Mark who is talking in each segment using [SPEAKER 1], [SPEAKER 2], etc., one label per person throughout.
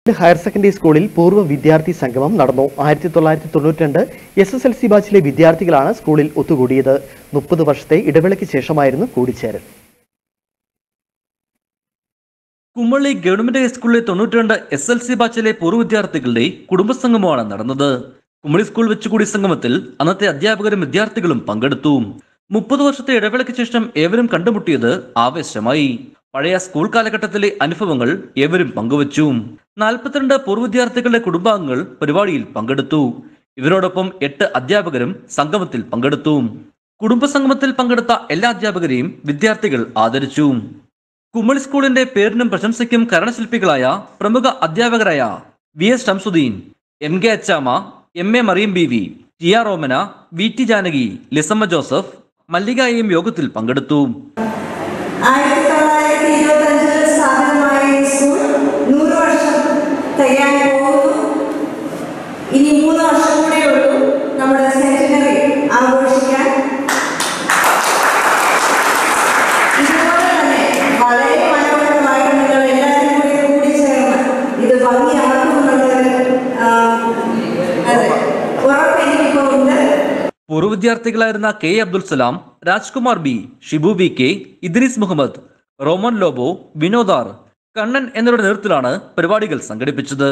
[SPEAKER 1] higher secondary സ്കൂളിൽ പൂർവ്വ വിദ്യാർത്ഥി സംഗമം നടന്നു ആയിരത്തി തൊള്ളായിരത്തി തൊണ്ണൂറ്റി രണ്ട് എസ് എസ് എൽ സി ബാച്ചിലെ വിദ്യാർത്ഥികളാണ് സ്കൂളിൽ ഒത്തുകൂടിയത് മുപ്പത് വർഷത്തെ ഇടവേളയ്ക്ക് ശേഷമായിരുന്നു കൂടിച്ചേരൽ
[SPEAKER 2] കുമളി ഗവൺമെന്റ് ഹൈസ്കൂളിലെ തൊണ്ണൂറ്റിരണ്ട് എസ് എൽ സി ബാച്ചിലെ പൂർവ്വ വിദ്യാർത്ഥികളുടെ കുടുംബസംഗമമാണ് നടന്നത് കുമളി സ്കൂൾ വെച്ചുകൂടി സംഗമത്തിൽ അന്നത്തെ അധ്യാപകരും വിദ്യാർത്ഥികളും പങ്കെടുത്തു മുപ്പത് വർഷത്തെ ഇടവേളയ്ക്ക് ശേഷം ഏവരും കണ്ടുമുട്ടിയത് ആവേശമായി പഴയ സ്കൂൾ കാലഘട്ടത്തിലെ അനുഭവങ്ങൾ ഏവരും പങ്കുവച്ചു നാൽപ്പത്തിരണ്ട് പൂർവ്വ വിദ്യാർത്ഥികളുടെ കുടുംബാംഗങ്ങൾ പരിപാടിയിൽ പങ്കെടുത്തു ഇവരോടൊപ്പം എട്ട് അധ്യാപകരും സംഗമത്തിൽ പങ്കെടുത്തു കുടുംബസംഗമത്തിൽ പങ്കെടുത്ത എല്ലാ അധ്യാപകരെയും വിദ്യാർത്ഥികൾ ആദരിച്ചു കുമളി സ്കൂളിന്റെ പേരിനും പ്രശംസയ്ക്കും കരണശില്പികളായ പ്രമുഖ അധ്യാപകരായ V S Shamsuddin M K Achamma M A Mariyam B V T R Omana V T Janaki Lisamma Joseph മല്ലികയും യോഗത്തിൽ പങ്കെടുത്തു
[SPEAKER 3] ആയിരത്തി തൊള്ളായിരത്തി ഇരുപത്തഞ്ചിൽ സ്ഥാപിതമായ ഈ സ്കൂൾ നൂറ് വർഷം തികയാൻ പോകുന്നു ഇനി മൂന്ന് വർഷം കൂടെ ഉള്ളൂ നമ്മുടെ സെന്റിനറി ആഘോഷിക്കാൻ ഇതുപോലെ തന്നെ വളരെ മനോഹരമായിട്ട് നിങ്ങൾ എല്ലാവരും കൂടി കൂടിച്ചേർന്ന് ഇത് ഭംഗിയാക്കുമെന്നുള്ളത് ആ, അതെ ഉറപ്പെനിക്കിപ്പോൾ ഉണ്ട്
[SPEAKER 2] പൂർവ്വ വിദ്യാർത്ഥികളായിരുന്ന K A Abdul Salam Rajkumar B Shibu B K Idris Muhammad Roman Lobo Vinodar Kannan എന്നിവരുടെ നേതൃത്വത്തിലാണ് പരിപാടികൾ സംഘടിപ്പിച്ചത്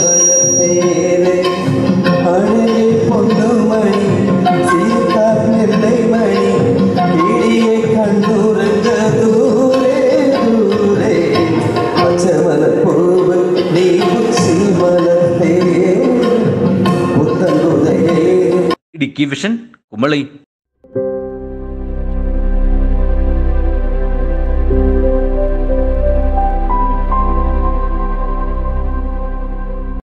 [SPEAKER 4] அழகே பொன்னுமணி சீர்கார்நிலை மணி இடியை கண்டுறங்க தூரே தூரே பச்சமல பூவு நீ உச்சி மலர்த்தே புத்தங்குதையே
[SPEAKER 2] ഇടുക്കി വിഷൻ കുമളി